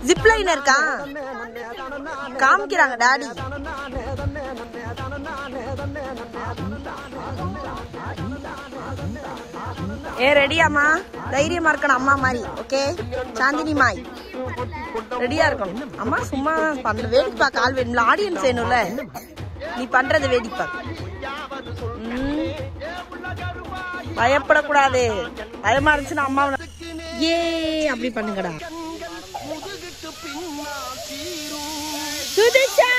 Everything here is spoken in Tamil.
ஜிப்லைன் இருக்கா காமிக்கிறாங்க டாடி ஏ ரெடியாம்மா தைரியமா இருக்கணும் அம்மா மாதிரி ஓகே சாந்தினி மாய் ரெடியா இருக்கணும் அம்மா சும்மா பண்ற வேடிக்கை பார்க்க ஆள் வேணும்ல ஆடியன்ஸ் வேணும்ல நீ பண்றது வேடிக்கை பார்க்க ம். பயப்படக்கூடாது பயமா இருந்துச்சுன்னா அம்மா ஏ அப்படி பண்ணுங்கடா சுதிஷா